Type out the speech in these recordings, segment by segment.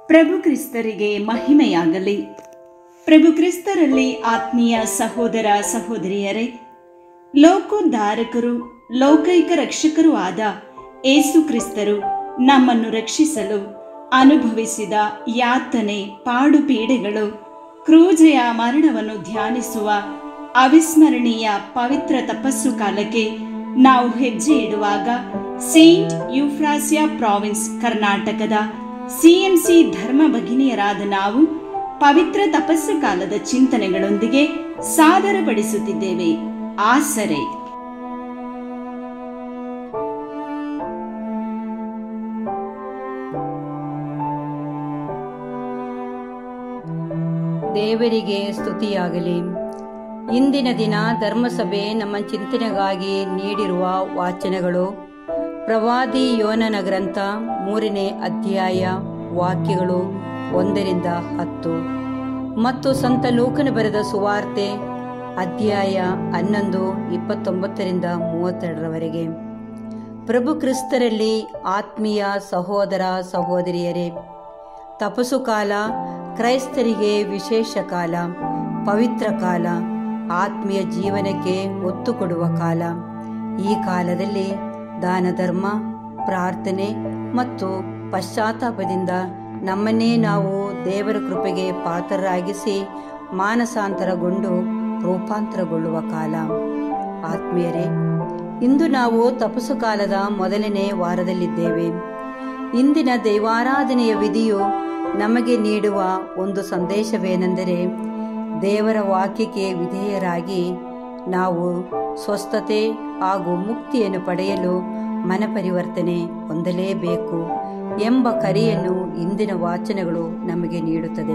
ಪ್ರಭು ಕ್ರಿಸ್ತರಿಗೆ ಮಹಿಮೆಯಾಗಲಿ ಪ್ರಭು ಕ್ರಿಸ್ತರಲ್ಲಿ ಆತ್ಮೀಯ ಸಹೋದರ ಸಹೋದರಿಯರೇ ಲೋಕೋದ್ಧಾರಕರು ಲೋಕೈಕ ರಕ್ಷಕರೂ ಆದ ಏಸು ಕ್ರಿಸ್ತರು ನಮ್ಮನ್ನು ರಕ್ಷಿಸಲು ಅನುಭವಿಸಿದ ಯಾತನೆ ಪಾಡುಪೀಡೆಗಳು ಕ್ರೂಜೆಯ ಮರಣವನ್ನು ಧ್ಯಾನಿಸುವ ಅವಿಸ್ಮರಣೀಯ ಪವಿತ್ರ ತಪಸ್ಸು ಕಾಲಕ್ಕೆ ನಾವು ಹೆಜ್ಜೆ ಇಡುವಾಗ ಸೇಂಟ್ ಯುಫ್ರಾಸಿಯಾ ಪ್ರಾವಿನ್ಸ್ ಕರ್ನಾಟಕದ ಸಿಎಂಸಿ ಧರ್ಮ ಭಗಿನಿಯರಾದ ನಾವು ಪವಿತ್ರ ತಪಸ್ಸು ಕಾಲದ ಚಿಂತನೆಗಳೊಂದಿಗೆ ಸಾದರಪಡಿಸುತ್ತಿದ್ದೇವೆ ಆಸರೆ ದೇವರಿಗೆ ಸ್ತುತಿಯಾಗಲಿ ಇಂದಿನ ದಿನ ಧರ್ಮಸಭೆ ನಮ್ಮ ಚಿಂತನೆಗಾಗಿ ನೀಡಿರುವ ವಾಚನಗಳು ಪ್ರವಾದಿ ಯೋನನ ಗ್ರಂಥ ಮೂರನೇ ಅಧ್ಯಾಯ ವಾಕ್ಯಗಳು ಒಂದರಿಂದ ಹತ್ತು ಮತ್ತು ಸಂತ ಲೂಕನ ಬರೆದ ಸುವಾರ್ತೆ ಅಧ್ಯಾಯ ಹನ್ನೊಂದು ಇಪ್ಪತ್ತೊಂಬತ್ತರಿಂದ ಮೂವತ್ತೆರಡರವರೆಗೆ ಪ್ರಭು ಕ್ರಿಸ್ತರಲ್ಲಿ ಆತ್ಮೀಯ ಸಹೋದರ ಸಹೋದರಿಯರೇ ತಪಸ್ಸು ಕಾಲ ಕ್ರೈಸ್ತರಿಗೆ ವಿಶೇಷ ಕಾಲ ಪವಿತ್ರ ಕಾಲ ಆತ್ಮೀಯ ಜೀವನಕ್ಕೆ ಒತ್ತು ಕೊಡುವ ಕಾಲ ಈ ಕಾಲದಲ್ಲಿ ದಾನ ಧರ್ಮ ಪ್ರಾರ್ಥನೆ ಮತ್ತು ಪಶ್ಚಾತ್ತಾಪದಿಂದ ನಮ್ಮನ್ನೇ ನಾವು ದೇವರ ಕೃಪೆಗೆ ಪಾತ್ರರಾಗಿಸಿ ಮಾನಸಾಂತರಗೊಂಡು ರೂಪಾಂತರಗೊಳ್ಳುವ ಕಾಲ ಆತ್ಮೀಯರೇ ಇಂದು ನಾವು ತಪಸ್ಸು ಕಾಲದ ಮೊದಲನೇ ವಾರದಲ್ಲಿದ್ದೇವೆ ಇಂದಿನ ದೈವಾರಾಧನೆಯ ವಿಧಿಯು ನಮಗೆ ನೀಡುವ ಒಂದು ಸಂದೇಶವೇನೆಂದರೆ ದೇವರ ವಾಕ್ಯಕ್ಕೆ ವಿಧೇಯರಾಗಿ ನಾವು ಸ್ವಸ್ಥತೆ ಹಾಗೂ ಮುಕ್ತಿಯನ್ನು ಪಡೆಯಲು ಮನಪರಿವರ್ತನೆ ಹೊಂದಲೇಬೇಕು ಎಂಬ ಕರೆಯನ್ನು ಇಂದಿನ ವಾಚನಗಳು ನಮಗೆ ನೀಡುತ್ತದೆ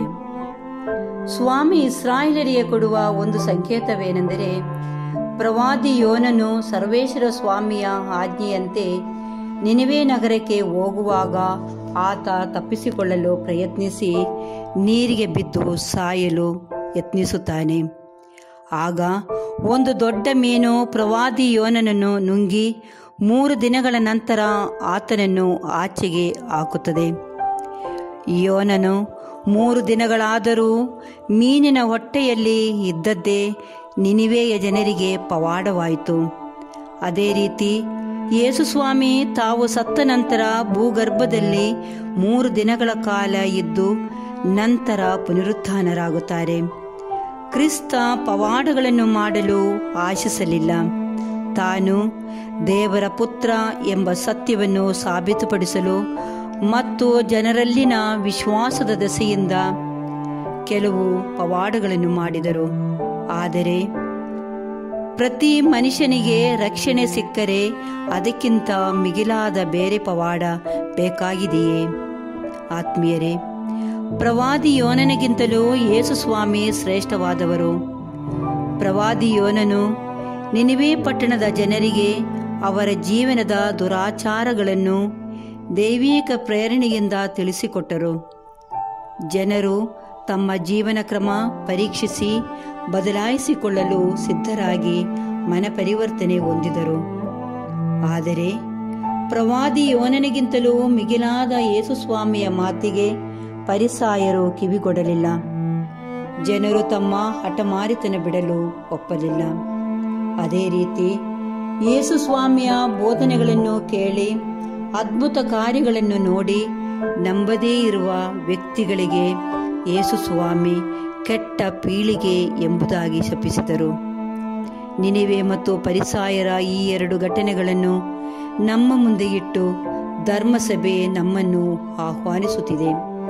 ಸ್ವಾಮಿ ಇಸ್ರಾಯೇಲರಿಗೆ ಕೊಡುವ ಒಂದು ಸಂಕೇತವೇನೆಂದರೆ ಪ್ರವಾದಿ ಯೋನನು ಸರ್ವೇಶ್ವರ ಸ್ವಾಮಿಯ ಆಜ್ಞೆಯಂತೆ ನಿನವೇ ನಗರಕ್ಕೆ ಹೋಗುವಾಗ ಆತ ತಪ್ಪಿಸಿಕೊಳ್ಳಲು ಪ್ರಯತ್ನಿಸಿ ನೀರಿಗೆ ಬಿದ್ದು ಸಾಯಲು ಯತ್ನಿಸುತ್ತಾನೆ ಆಗ ಒಂದು ದೊಡ್ಡ ಮೀನು ಪ್ರವಾದಿ ಯೋನನನ್ನು ನುಂಗಿ ಮೂರು ದಿನಗಳ ನಂತರ ಆತನನ್ನು ಆಚೆಗೆ ಹಾಕುತ್ತದೆ ಯೋನನು ಮೂರು ದಿನಗಳಾದರೂ ಮೀನಿನ ಹೊಟ್ಟೆಯಲ್ಲಿ ಇದ್ದದ್ದೇ ನಿನಿವೆಯ ಜನರಿಗೆ ಪವಾಡವಾಯಿತು ಅದೇ ರೀತಿ ಯೇಸುಸ್ವಾಮಿ ತಾವು ಸತ್ತ ನಂತರ ಭೂಗರ್ಭದಲ್ಲಿ ಮೂರು ದಿನಗಳ ಕಾಲ ಇದ್ದು ನಂತರ ಪುನರುತ್ಥಾನರಾಗುತ್ತಾರೆ ಕ್ರಿಸ್ತ ಪವಾಡಗಳನ್ನು ಮಾಡಲು ಆಶಿಸಲಿಲ್ಲ ತಾನು ದೇವರ ಪುತ್ರ ಎಂಬ ಸತ್ಯವನ್ನು ಸಾಬೀತುಪಡಿಸಲು ಮತ್ತು ಜನರಲ್ಲಿನ ವಿಶ್ವಾಸದ ದೆಸೆಯಿಂದ ಕೆಲವು ಪವಾಡಗಳನ್ನು ಮಾಡಿದರು ಆದರೆ ಪ್ರತಿ ಮನುಷ್ಯನಿಗೆ ರಕ್ಷಣೆ ಸಿಕ್ಕರೆ ಅದಕ್ಕಿಂತ ಮಿಗಿಲಾದ ಬೇರೆ ಪವಾಡ ಬೇಕಾಗಿದೆಯೇ ಆತ್ಮೀಯರೇ ಪ್ರವಾದಿ ಯೋನನಿಗಿಂತಲೂ ಯೇಸುಸ್ವಾಮಿ ಶ್ರೇಷ್ಠವಾದವರು ಪ್ರವಾದಿ ಯೋನನು ನಿನಿವೆ ಪಟ್ಟಣದ ಜನರಿಗೆ ಅವರ ಜೀವನದ ದುರಾಚಾರಗಳನ್ನು ದೈವಿಕ ಪ್ರೇರಣೆಯಿಂದ ತಿಳಿಸಿಕೊಟ್ಟರು ಜನರು ತಮ್ಮ ಜೀವನ ಕ್ರಮ ಪರೀಕ್ಷಿಸಿ ಬದಲಾಯಿಸಿಕೊಳ್ಳಲು ಸಿದ್ಧರಾಗಿ ಮನಪರಿವರ್ತನೆ ಹೊಂದಿದರು ಆದರೆ ಪ್ರವಾದಿ ಯೋನನಿಗಿಂತಲೂ ಮಿಗಿಲಾದ ಯೇಸುಸ್ವಾಮಿಯ ಮಾತಿಗೆ ಪರಿಸಾಯರು ಕಿವಿಗೊಡಲಿಲ್ಲ ಜನರು ತಮ್ಮ ಹಠಮಾರಿತನ ಬಿಡಲು ಒಪ್ಪಲಿಲ್ಲ ಅದೇ ರೀತಿ ಯೇಸು ಸ್ವಾಮಿಯ ಬೋಧನೆಗಳನ್ನು ಕೇಳಿ ಅದ್ಭುತ ಕಾರ್ಯಗಳನ್ನು ನೋಡಿ ನಂಬದೇ ಇರುವ ವ್ಯಕ್ತಿಗಳಿಗೆ ಯೇಸು ಸ್ವಾಮಿ ಕೆಟ್ಟ ಪೀಳಿಗೆ ಎಂಬುದಾಗಿ ಶಪಿಸಿದರು ನಿನಿವೆ ಮತ್ತು ಪರಿಸಾಯರ ಈ ಎರಡು ಘಟನೆಗಳನ್ನು ನಮ್ಮ ಮುಂದೆ ಇಟ್ಟು ಧರ್ಮಸಭೆ ನಮ್ಮನ್ನು ಆಹ್ವಾನಿಸುತ್ತಿದೆ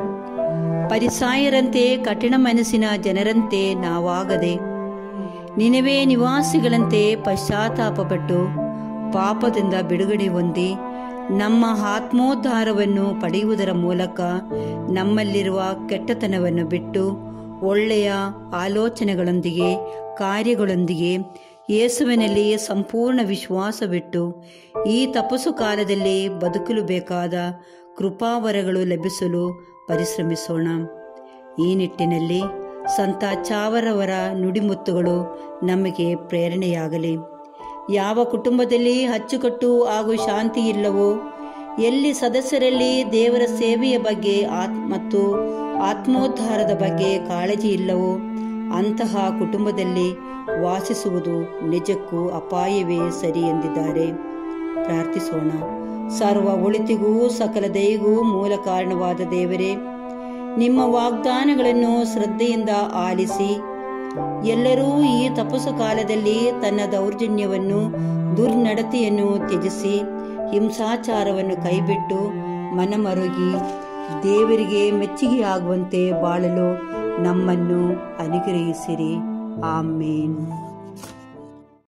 ಪರಿಸಾಯರಂತೆ ಕಠಿಣ ಮನಸ್ಸಿನ ಜನರಂತೆ ನಾವಾಗದೆ ನಿನವೇ ನಿವಾಸಿಗಳಂತೆ ಪಶ್ಚಾತ್ತಾಪಪಟ್ಟು ಪಾಪದಿಂದ ಬಿಡುಗಡೆ ಹೊಂದಿ ನಮ್ಮ ಆತ್ಮೋದ್ಧಾರವನ್ನು ಪಡೆಯುವುದರ ಮೂಲಕ ನಮ್ಮಲ್ಲಿರುವ ಕೆಟ್ಟತನವನ್ನು ಬಿಟ್ಟು ಒಳ್ಳೆಯ ಆಲೋಚನೆಗಳೊಂದಿಗೆ ಕಾರ್ಯಗಳೊಂದಿಗೆ ಯೇಸುವಿನಲ್ಲಿ ಸಂಪೂರ್ಣ ವಿಶ್ವಾಸವಿಟ್ಟು ಈ ತಪಸ್ಸು ಕಾಲದಲ್ಲಿ ಬದುಕಲು ಬೇಕಾದ ಕೃಪಾವರಗಳು ಲಭಿಸಲು ಪರಿಶ್ರಮಿಸೋಣ ಈ ನಿಟ್ಟಿನಲ್ಲಿ ಸಂತ ಚಾವರವರ ನುಡಿಮುತ್ತುಗಳು ನಮಗೆ ಪ್ರೇರಣೆಯಾಗಲಿ ಯಾವ ಕುಟುಂಬದಲ್ಲಿ ಅಚ್ಚುಕಟ್ಟು ಹಾಗೂ ಶಾಂತಿ ಇಲ್ಲವೋ ಎಲ್ಲಿ ಸದಸ್ಯರಲ್ಲಿ ದೇವರ ಸೇವೆಯ ಬಗ್ಗೆ ಆತ್ ಮತ್ತು ಆತ್ಮೋದ್ಧಾರದ ಬಗ್ಗೆ ಕಾಳಜಿ ಇಲ್ಲವೋ ಅಂತಹ ಕುಟುಂಬದಲ್ಲಿ ವಾಸಿಸುವುದು ನಿಜಕ್ಕೂ ಅಪಾಯವೇ ಸರಿ ಎಂದಿದ್ದಾರೆ ಪ್ರಾರ್ಥಿಸೋಣ ಸರ್ವ ಒಳಿತಿಗೂ ಸಕಲ ದಯೆಗೂ ಮೂಲ ಕಾರಣವಾದ ದೇವರೇ ನಿಮ್ಮ ವಾಗ್ದಾನಗಳನ್ನು ಶ್ರದ್ಧೆಯಿಂದ ಆಲಿಸಿ ಎಲ್ಲರೂ ಈ ತಪಸ್ಸು ಕಾಲದಲ್ಲಿ ತನ್ನ ದೌರ್ಜನ್ಯವನ್ನು ದುರ್ನಡತೆಯನ್ನು ತ್ಯಜಿಸಿ ಹಿಂಸಾಚಾರವನ್ನು ಕೈಬಿಟ್ಟು ಮನಮರುಗಿ ದೇವರಿಗೆ ಮೆಚ್ಚುಗೆಯಾಗುವಂತೆ ಬಾಳಲು ನಮ್ಮನ್ನು ಅನುಗ್ರಹಿಸಿರಿ ಆಮೇನ್